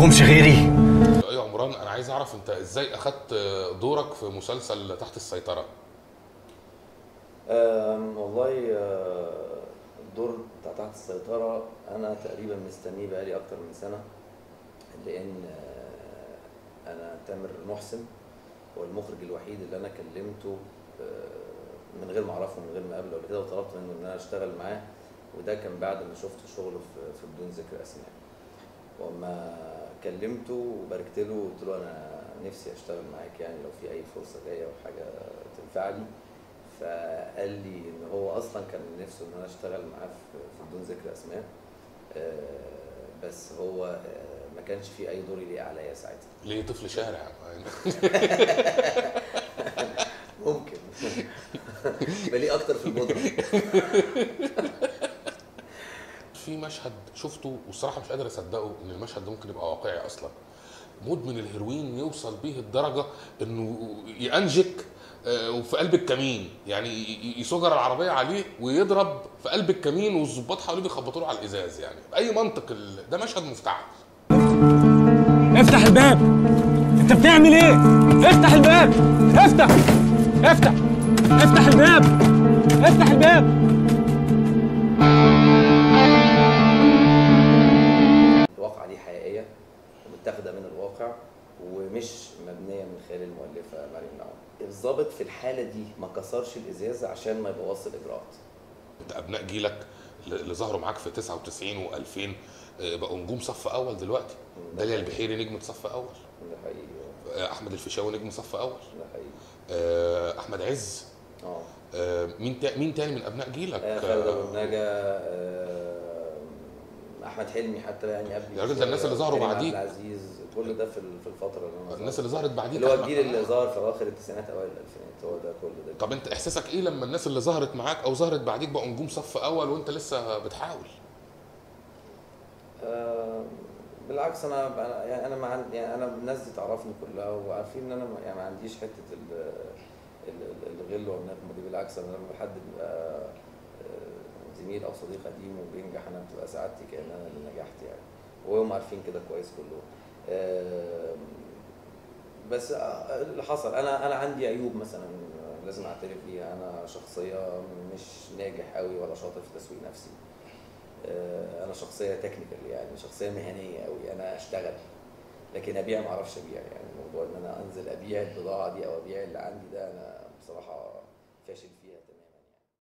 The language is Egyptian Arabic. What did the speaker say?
عندكمش غيري ايه يا عمران انا عايز اعرف انت ازاي اخدت دورك في مسلسل تحت السيطره أم، والله آه، الدور بتاع تحت السيطرة أنا تقريبا مستنيه بقالي أكتر من سنة لأن آه، أنا تامر محسن هو المخرج الوحيد اللي أنا كلمته آه، من غير ما أعرفه من غير ما أقابله قبل كده وطلبت منه إن أنا أشتغل معاه وده كان بعد ما شفت شغله في في بدون ذكر أسماء وما كلمته وباركت له وقلت له أنا نفسي أشتغل معاك يعني لو في أي فرصة جاية أو حاجة تنفع لي فقال لي ان هو اصلا كان نفسه ان انا اشتغل معاه في في بدون ذكر اسماء آه، بس هو آه، ما كانش في اي دور يليق عليا ساعتها ليه طفل شارع ممكن بليه اكتر في البودره في مشهد شفته والصراحه مش قادر اصدقه ان المشهد ده ممكن يبقى واقعي اصلا مدمن الهيروين يوصل بيه الدرجه انه ينجك آه، وفي قلب الكمين يعني ي- ي- يسجر العربيه عليه ويضرب في قلب الكمين والظباط حواليه بيخبطوا له على الازاز يعني باي منطق ال- ده مشهد مفتعل افتح الباب انت بتعمل ايه افتح الباب افتح افتح افتح الباب افتح الباب الواقعه دي حقيقيه ومتاخده من الواقع ومش مبنيه من خيال المؤلفه مريم نعوم الضابط في الحاله دي ما كسرش الازاز عشان ما يبوظش الاجراءات انت ابناء جيلك اللي ظهروا معاك في 99 و2000 بقوا نجوم صف اول دلوقتي داليا البحيري نجمة صف اول ده حقيقي آه، احمد الفيشاوي نجم صف اول ده حقيقي آه، احمد عز اه آه، مين تا... مين تاني من ابناء جيلك آه، خالد ابو النجا آه، احمد حلمي حتى يعني قبل يا راجل ده الناس اللي ظهروا كريم عبد بعديك. العزيز كل ده في ال- في الفتره اللي انا الناس اللي ظهرت بعديك اللي هو أحمد- الجيل اللي ظهر في اواخر التسعينات اوائل الالفينات هو ده كل ده طب انت احساسك ايه لما الناس اللي ظهرت معاك او ظهرت بعديك بقوا نجوم صف اول وانت لسه بتحاول آه، بالعكس انا أنا- يعني انا ما عندي يعني انا الناس دي تعرفني كلها وعارفين ان انا ما- يعني ما عنديش حته ال- ال- ال- الغل والنقمه دي بالعكس انا لما حد بيبقى آه، زميل او صديق قديم وبينجح انا بتبقى سعادتي كان انا اللي نجحت يعني وهم عارفين كده كويس كلهم آه، بس آه، اللي حصل انا انا عندي عيوب مثلا لازم اعترف بيها انا شخصيه مش ناجح قوي ولا شاطر في تسويق نفسي آه، انا شخصيه تكنيكال يعني شخصيه مهنيه قوي انا اشتغل لكن ابيع ما اعرفش ابيع يعني موضوع ان انا انزل ابيع البضاعه دي او ابيع اللي عندي ده انا بصراحه فاشل فيه